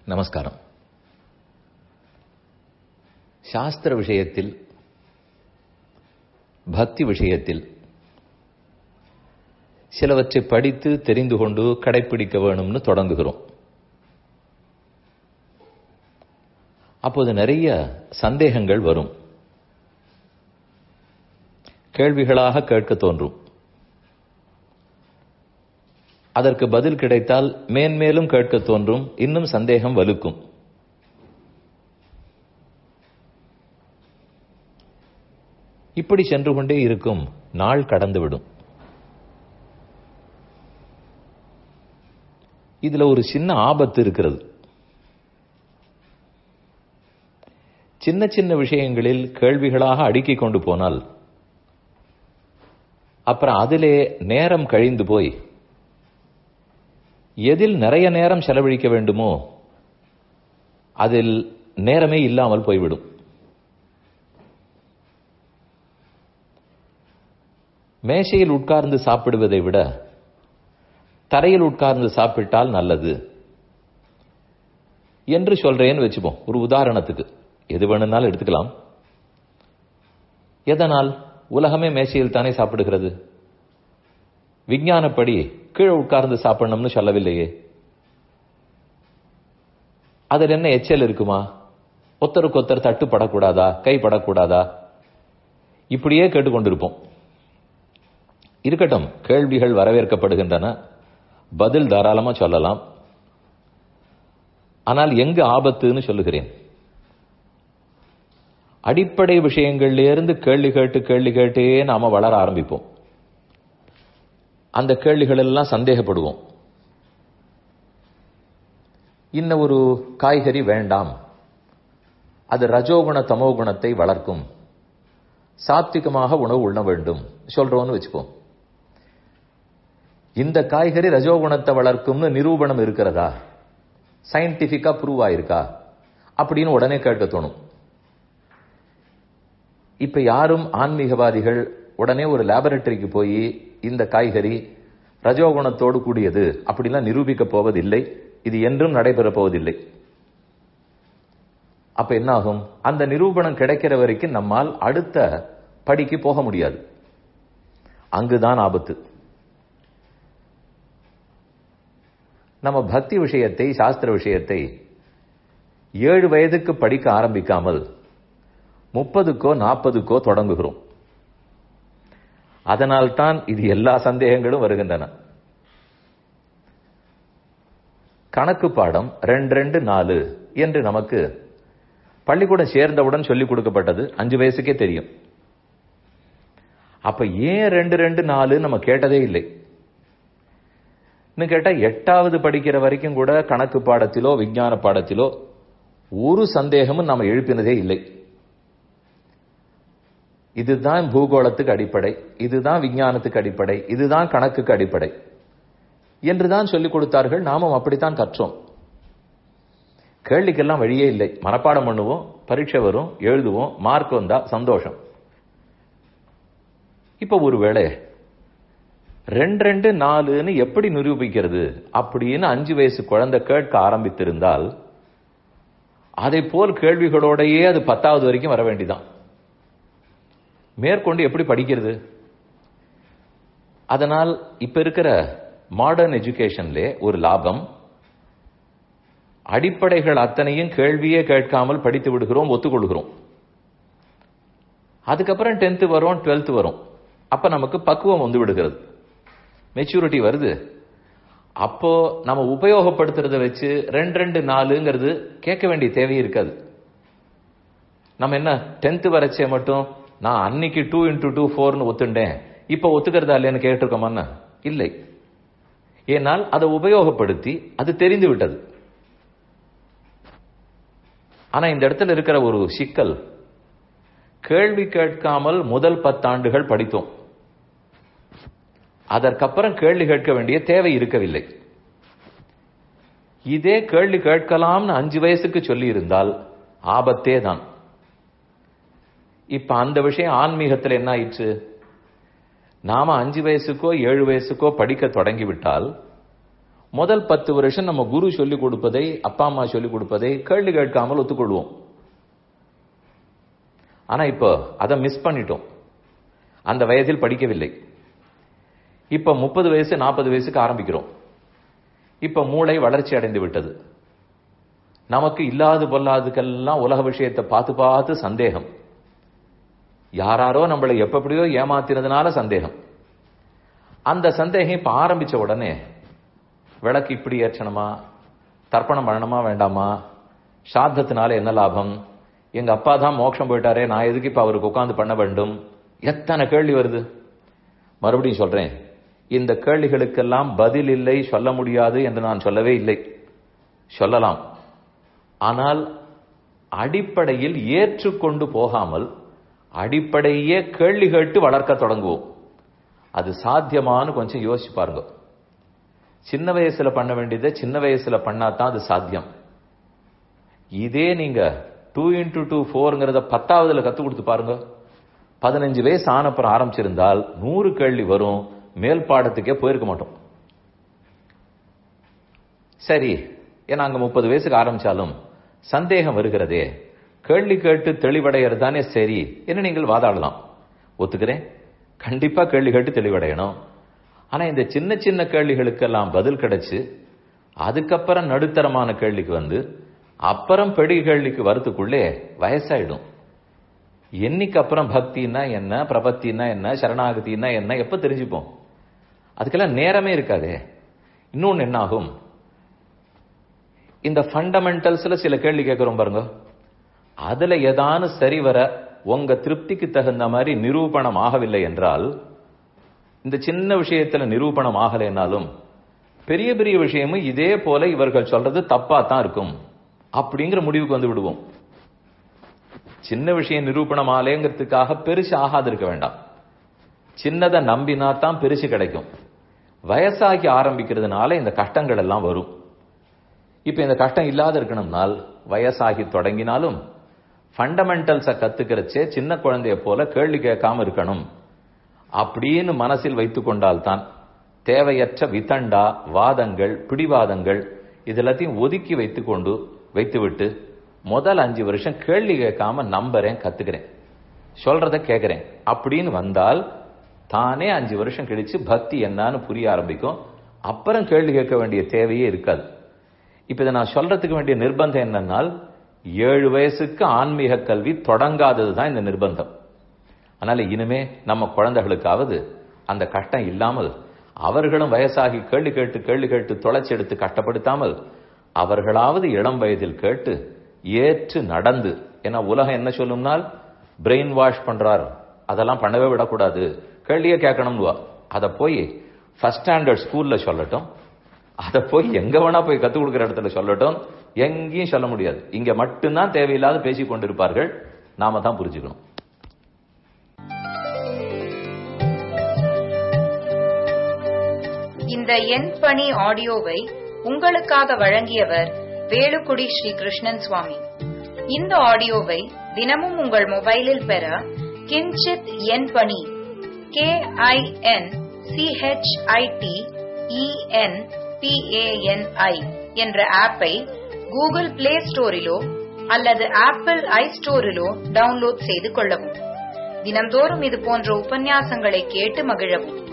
நமஸ்காரம் சாஸ்திர விஷயத்தில் பக்தி விஷயத்தில் சிலவற்றை படித்து தெரிந்து கொண்டு கடைப்பிடிக்க வேணும்னு தொடங்குகிறோம் அப்போது நிறைய சந்தேகங்கள் வரும் கேள்விகளாக கேட்க தோன்றும் அதற்கு பதில் கிடைத்தால் மேன்மேலும் கேட்க தோன்றும் இன்னும் சந்தேகம் வலுக்கும் இப்படி சென்று கொண்டே இருக்கும் நாள் கடந்துவிடும் இதுல ஒரு சின்ன ஆபத்து இருக்கிறது சின்ன சின்ன விஷயங்களில் கேள்விகளாக அடுக்கிக் கொண்டு போனால் அப்புறம் அதிலே நேரம் கழிந்து போய் எதில் நிறைய நேரம் செலவழிக்க வேண்டுமோ அதில் நேரமே இல்லாமல் போய்விடும் மேசையில் உட்கார்ந்து சாப்பிடுவதை விட தரையில் உட்கார்ந்து சாப்பிட்டால் நல்லது என்று சொல்றேன்னு வச்சுப்போம் ஒரு உதாரணத்துக்கு எது வேணும்னாலும் எடுத்துக்கலாம் எதனால் உலகமே மேசையில் தானே சாப்பிடுகிறது விஞ்ஞானப்படி கீழே உட்கார்ந்து சாப்பிடணும்னு சொல்லவில்லையே அதில் என்ன எச்சல் இருக்குமா ஒத்தருக்கு ஒத்தர் தட்டுப்படக்கூடாதா கைப்படக்கூடாதா இப்படியே கேட்டுக்கொண்டிருப்போம் இருக்கட்டும் கேள்விகள் வரவேற்கப்படுகின்றன பதில் தாராளமா சொல்லலாம் ஆனால் எங்கு ஆபத்துன்னு சொல்லுகிறேன் அடிப்படை விஷயங்கள்லேருந்து கேள்வி கேட்டு கேள்வி கேட்டே நாம வளர ஆரம்பிப்போம் அந்த கேள்விகள் எல்லாம் சந்தேகப்படுவோம் இன்ன ஒரு காய்கறி வேண்டாம் அது ரஜோகுண தமோ குணத்தை வளர்க்கும் சாத்விகமாக உணவு உண்ண வேண்டும் சொல்றோம்னு வச்சுப்போம் இந்த காய்கறி ரஜோகுணத்தை வளர்க்கும்னு நிரூபணம் இருக்கிறதா சயின்டிபிக்கா ப்ரூவ் ஆயிருக்கா அப்படின்னு உடனே கேட்க தோணும் இப்ப யாரும் ஆன்மீகவாதிகள் உடனே ஒரு லேபரட்டரிக்கு போய் இந்த காய்கறி ரஜோகுணத்தோடு கூடியது அப்படிலாம் நிரூபிக்க போவதில்லை இது என்றும் நடைபெற போவதில்லை அப்ப என்ன ஆகும் அந்த நிரூபணம் கிடைக்கிற வரைக்கும் நம்மால் அடுத்த படிக்கு போக முடியாது அங்குதான் ஆபத்து நம்ம பக்தி விஷயத்தை சாஸ்திர விஷயத்தை ஏழு வயதுக்கு படிக்க ஆரம்பிக்காமல் முப்பதுக்கோ நாற்பதுக்கோ தொடங்குகிறோம் அதனால்தான் இது எல்லா சந்தேகங்களும் வருகின்றன கணக்கு பாடம் ரெண்டு ரெண்டு நாலு என்று நமக்கு பள்ளிக்கூடம் சேர்ந்தவுடன் சொல்லிக் கொடுக்கப்பட்டது அஞ்சு வயசுக்கே தெரியும் அப்ப ஏன் ரெண்டு ரெண்டு நாலு நம்ம கேட்டதே இல்லை இன்னும் கேட்டா எட்டாவது படிக்கிற வரைக்கும் கூட கணக்கு பாடத்திலோ விஞ்ஞான பாடத்திலோ ஒரு சந்தேகமும் நம்ம எழுப்பினதே இல்லை இதுதான் பூகோளத்துக்கு அடிப்படை இதுதான் விஞ்ஞானத்துக்கு அடிப்படை இதுதான் கணக்குக்கு அடிப்படை என்றுதான் சொல்லிக் கொடுத்தார்கள் நாமும் அப்படித்தான் கற்றோம் கேள்விக்கெல்லாம் வழியே இல்லை மனப்பாடம் பண்ணுவோம் பரீட்சை வரும் எழுதுவோம் மார்க் வந்தா சந்தோஷம் இப்ப ஒருவேளை ரெண்டு ரெண்டு நாலுன்னு எப்படி நிரூபிக்கிறது அப்படின்னு அஞ்சு வயசு குழந்தை கேட்க ஆரம்பித்திருந்தால் அதை போல் கேள்விகளோடையே அது பத்தாவது வரைக்கும் வர வேண்டிதான் மேற்கொண்டு எப்படி படிக்கிறது அதனால் இப்ப இருக்கிற மாடர்ன் எஜுகேஷன்ல ஒரு லாபம் அடிப்படைகள் அத்தனையும் கேள்வியே கேட்காமல் படித்து விடுகிறோம் ஒத்துக்கொள்கிறோம் அதுக்கப்புறம் டென்த்து வரும் டுவெல்த் வரும் அப்ப நமக்கு பக்குவம் வந்து விடுகிறது மெச்சூரிட்டி வருது அப்போ நம்ம உபயோகப்படுத்துறத வச்சு ரெண்டு ரெண்டு நாலுங்கிறது கேட்க வேண்டிய தேவை இருக்காது நம்ம என்ன டென்த்து வரைச்சே மட்டும் நான் அன்னைக்கு டூ இன்டூ டூ ஃபோர்னு ஒத்துண்டேன் இப்ப ஒத்துக்கிறதா இல்லைன்னு கேட்டிருக்கோமா இல்லை ஏனால் அதை உபயோகப்படுத்தி அது தெரிந்து விட்டது ஆனா இந்த இடத்துல இருக்கிற ஒரு சிக்கல் கேள்வி கேட்காமல் முதல் பத்தாண்டுகள் படித்தோம் அதற்கப்புறம் கேள்வி கேட்க வேண்டிய தேவை இருக்கவில்லை இதே கேள்வி கேட்கலாம்னு அஞ்சு வயசுக்கு சொல்லி இருந்தால் ஆபத்தே தான் இப்ப அந்த விஷயம் ஆன்மீகத்தில் என்ன ஆயிற்று நாம அஞ்சு வயசுக்கோ ஏழு வயசுக்கோ படிக்க தொடங்கிவிட்டால் முதல் பத்து வருஷம் நம்ம குரு சொல்லிக் கொடுப்பதை அப்பா அம்மா சொல்லிக் கொடுப்பதை கேள்வி கேட்காமல் ஒத்துக்கொள்வோம் ஆனா இப்போ அதை மிஸ் பண்ணிட்டோம் அந்த வயதில் படிக்கவில்லை இப்ப முப்பது வயசு நாற்பது வயசுக்கு ஆரம்பிக்கிறோம் இப்ப மூளை வளர்ச்சி அடைந்து விட்டது நமக்கு இல்லாது பொல்லாதுக்கெல்லாம் உலக விஷயத்தை பார்த்து பார்த்து சந்தேகம் யாராரோ நம்மளை எப்படியோ ஏமாத்தினதுனால சந்தேகம் அந்த சந்தேகம் இப்ப ஆரம்பிச்ச உடனே விளக்கு இப்படி ஏற்றணுமா தர்ப்பணம் பண்ணணுமா வேண்டாமா சாத்தத்தினால என்ன லாபம் எங்க அப்பா தான் மோட்சம் போயிட்டாரே நான் எதுக்கு இப்ப அவருக்கு உட்காந்து பண்ண வேண்டும் எத்தனை கேள்வி வருது மறுபடியும் சொல்றேன் இந்த கேள்விகளுக்கெல்லாம் பதில் இல்லை சொல்ல முடியாது என்று நான் சொல்லவே இல்லை சொல்லலாம் ஆனால் அடிப்படையில் ஏற்றுக்கொண்டு போகாமல் அடிப்படையே கேள்வி கேட்டு வளர்க்க தொடங்குவோம் அது சாத்தியமானு கொஞ்சம் யோசிச்சு பாருங்க சின்ன வயசுல பண்ண வேண்டியதை சின்ன வயசுல பண்ணாதான் அது சாத்தியம் இதே நீங்க டூ இன்டூ டூ ஃபோருங்கிறத பத்தாவதுல கத்து கொடுத்து பாருங்க பதினஞ்சு வயசு ஆனப்புறம் ஆரம்பிச்சிருந்தால் நூறு கேள்வி வரும் மேல் பாடத்துக்கே போயிருக்க மாட்டோம் சரி ஏன்னா அங்க முப்பது வயசுக்கு ஆரம்பிச்சாலும் சந்தேகம் வருகிறதே கேள்வி கேட்டு தெளிவடைகிறது தானே சரி என்று நீங்கள் வாதாடலாம் ஒத்துக்கிறேன் கண்டிப்பா கேள்வி கேட்டு தெளிவடையணும் ஆனா இந்த சின்ன சின்ன கேள்விகளுக்கெல்லாம் பதில் கிடைச்சு அதுக்கப்புறம் நடுத்தரமான கேள்விக்கு வந்து அப்புறம் பெரிய கேள்விக்கு வரத்துக்குள்ளே வயசாயிடும் என்னைக்கு அப்புறம் பக்தின்னா என்ன பிரபத்தின்னா என்ன சரணாகதினா என்ன எப்ப தெரிஞ்சுப்போம் அதுக்கெல்லாம் நேரமே இருக்காதே இன்னொன்னு என்ன ஆகும் இந்த ஃபண்டமெண்டல்ஸ்ல சில கேள்வி கேட்கிறோம் பாருங்க அதுல ஏதானு சரிவர உங்க திருப்திக்கு தகுந்த மாதிரி நிரூபணம் ஆகவில்லை என்றால் இந்த சின்ன விஷயத்துல நிரூபணம் ஆகலைன்னாலும் பெரிய பெரிய விஷயமும் இதே போல இவர்கள் சொல்றது தப்பா தான் இருக்கும் அப்படிங்கிற முடிவுக்கு வந்து விடுவோம் சின்ன விஷயம் நிரூபணம் ஆலேங்கிறதுக்காக பெருசு ஆகாது இருக்க வேண்டாம் சின்னதை நம்பினா தான் பெருசு கிடைக்கும் வயசாகி ஆரம்பிக்கிறதுனால இந்த கஷ்டங்கள் எல்லாம் வரும் இப்ப இந்த கஷ்டம் இல்லாத இருக்கணும்னால் வயசாகி தொடங்கினாலும் ஃபண்டமெண்டல்ஸை கத்துக்கிறச்சே சின்ன குழந்தைய போல கேள்வி கேட்காம இருக்கணும் அப்படின்னு மனசில் வைத்துக் கொண்டால்தான் தேவையற்ற வித்தண்டா வாதங்கள் பிடிவாதங்கள் இதெல்லாத்தையும் ஒதுக்கி வைத்துக்கொண்டு வைத்துவிட்டு முதல் அஞ்சு வருஷம் கேள்வி கேட்காம நம்புறேன் கத்துக்கிறேன் சொல்றத கேட்கிறேன் அப்படின்னு வந்தால் தானே அஞ்சு வருஷம் கழிச்சு பக்தி என்னன்னு புரிய ஆரம்பிக்கும் அப்புறம் கேள்வி கேட்க வேண்டிய தேவையே இருக்காது இப்ப இதை நான் சொல்றதுக்கு வேண்டிய நிர்பந்தம் என்னன்னால் ஏழு வயசுக்கு ஆன்மீக கல்வி தொடங்காதது தான் இந்த நிர்பந்தம் அதனால இனிமே நம்ம குழந்தைகளுக்காவது அந்த கஷ்டம் இல்லாமல் அவர்களும் வயசாகி கேள்வி கேட்டு கேள்வி கேட்டு தொலைச்சி எடுத்து கஷ்டப்படுத்தாமல் அவர்களாவது இளம் வயதில் கேட்டு ஏற்று நடந்து ஏன்னா உலகம் என்ன சொல்லும்னால் பிரெயின் வாஷ் பண்றார் அதெல்லாம் பண்ணவே விடக்கூடாது கேள்வியே கேட்கணும்னுவா அதை போய் ஃபர்ஸ்ட் ஸ்டாண்டர்ட் ஸ்கூல்ல சொல்லட்டும் அதை போய் எங்க வேணா போய் கத்துக் கொடுக்குற இடத்துல சொல்லட்டும் எங்கேயும் சொல்ல முடியாது இங்க மட்டும்தான் தேவையில்லாத பேசிக் கொண்டிருப்பார்கள் நாம தான் புரிஞ்சுக்கணும் இந்த எண் பணி ஆடியோவை உங்களுக்காக வழங்கியவர் வேலுக்குடி ஸ்ரீ கிருஷ்ணன் சுவாமி இந்த ஆடியோவை தினமும் உங்கள் மொபைலில் பெற கிஞ்சித் எண் பணி கே ஐ என் சிஹெச்ஐடி இஎன் பிஏஎன்ஐ என்ற ஆப்பை கூகுள் பிளே ஸ்டோரிலோ அல்லது ஆப்பிள் ஐ ஸ்டோரிலோ டவுன்லோட் செய்து கொள்ளவும் தினம்தோறும் இது போன்ற உபன்யாசங்களை கேட்டு மகிழவும்